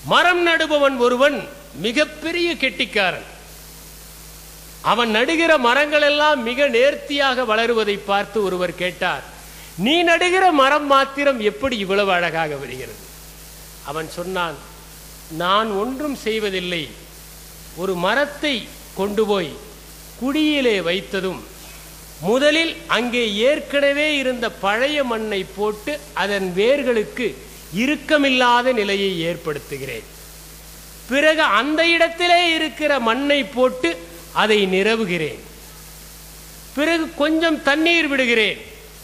மரம் நடுபவன் ஒருவன் மிகப்பெரிய கெட்டிக்காரன் அவன் நடுகிற மரங்கள் எல்லாம் மிக நேர்த்தியாக வளருவதை பார்த்து ஒருவர் கேட்டார் நீ நடுகிற மரம் மாத்திரம் எப்படி இவ்வளவு அழகாக வருகிறது அவன் சொன்னான் நான் ஒன்றும் செய்வதில்லை ஒரு மரத்தை கொண்டு போய் குடியிலே வைத்ததும் முதலில் அங்கே ஏற்கனவே இருந்த பழைய மண்ணை போட்டு அதன் வேர்களுக்கு இறுக்கமில்லாத நிலையை ஏற்படுத்துகிறேன் பிறகு அந்த இடத்திலே இருக்கிற மண்ணை போட்டு அதை நிரவுகிறேன் பிறகு கொஞ்சம் தண்ணீர் விடுகிறேன்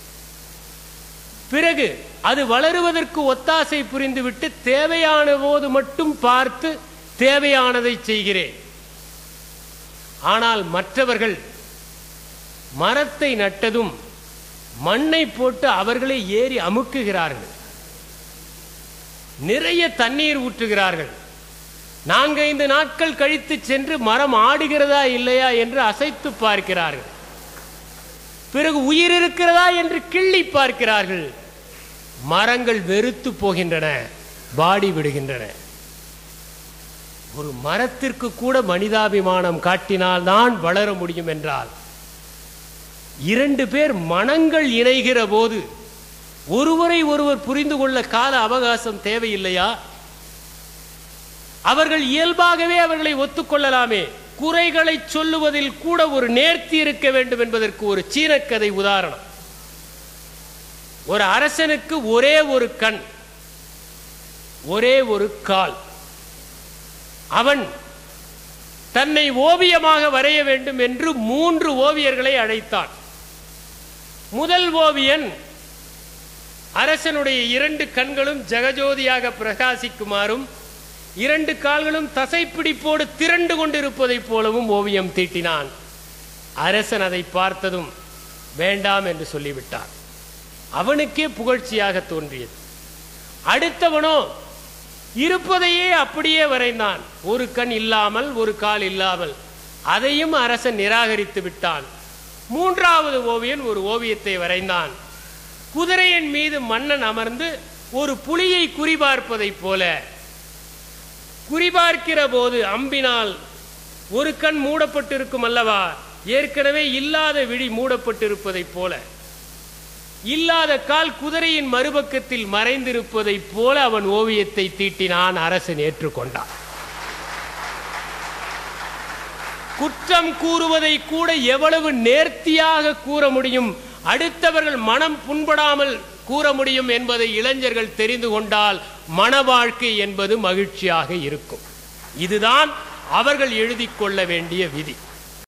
பிறகு அது வளருவதற்கு ஒத்தாசை புரிந்துவிட்டு தேவையான போது மட்டும் பார்த்து தேவையானதை செய்கிறேன் ஆனால் மற்றவர்கள் மரத்தை நட்டதும் மண்ணை போட்டு அவர்களே ஏறி அமுக்குகிறார்கள் நிறைய தண்ணீர் ஊற்றுகிறார்கள் நான்கைந்து நாட்கள் கழித்து சென்று மரம் ஆடுகிறதா இல்லையா என்று அசைத்து பார்க்கிறார்கள் பிறகு உயிர் இருக்கிறதா என்று கிள்ளி பார்க்கிறார்கள் மரங்கள் வெறுத்து போகின்றன வாடி விடுகின்றன ஒரு மரத்திற்கு கூட மனிதாபிமானம் காட்டினால்தான் வளர முடியும் என்றால் இரண்டு பேர் மனங்கள் இணைகிற போது ஒருவரை ஒருவர் புரிந்து கொள்ள கால அவகாசம் தேவையில்லையா அவர்கள் இயல்பாகவே அவர்களை ஒத்துக்கொள்ளலாமே குறைகளை சொல்லுவதில் கூட ஒரு நேர்த்தி இருக்க வேண்டும் என்பதற்கு ஒரு சீனக்கதை உதாரணம் ஒரு அரசனுக்கு ஒரே ஒரு கண் ஒரே ஒரு கால் அவன் தன்னை ஓவியமாக வரைய வேண்டும் என்று மூன்று ஓவியர்களை அழைத்தான் முதல் ஓவியன் அரசனுடைய இரண்டு கண்களும் ஜெகஜோதியாக பிரகாசிக்குமாறும் இரண்டு கால்களும் தசைப்பிடிப்போடு திரண்டு கொண்டிருப்பதைப் போலவும் ஓவியம் தீட்டினான் அரசன் அதை பார்த்ததும் வேண்டாம் என்று சொல்லிவிட்டான் அவனுக்கே புகழ்ச்சியாக தோன்றியது அடுத்தவனோ இருப்பதையே அப்படியே வரைந்தான் ஒரு கண் இல்லாமல் ஒரு கால் இல்லாமல் அதையும் அரசன் நிராகரித்து விட்டான் மூன்றாவது ஓவியன் ஒரு ஓவியத்தை வரைந்தான் குதிரையின் மீது மன்னன் அமர்ந்து ஒரு புலியை குறிபார்ப்பதைப் போல குறிபார்க்கிற போது அம்பினால் ஒரு கண் மூடப்பட்டிருக்கும் அல்லவா ஏற்கனவே இல்லாத விழி மூடப்பட்டிருப்பதைப் போல இல்லாத கால் குதிரையின் மறுபக்கத்தில் மறைந்திருப்பதைப் போல அவன் ஓவியத்தை தீட்டினான் அரசன் ஏற்றுக்கொண்டான் குற்றம் கூறுவதை கூட எவ்வளவு நேர்த்தியாக கூற முடியும் அடுத்தவர்கள் மனம் புண்படாமல் கூற முடியும் என்பதை இளைஞர்கள் தெரிந்து கொண்டால் மன வாழ்க்கை என்பது மகிழ்ச்சியாக இருக்கும் இதுதான் அவர்கள் எழுதிக் கொள்ள வேண்டிய விதி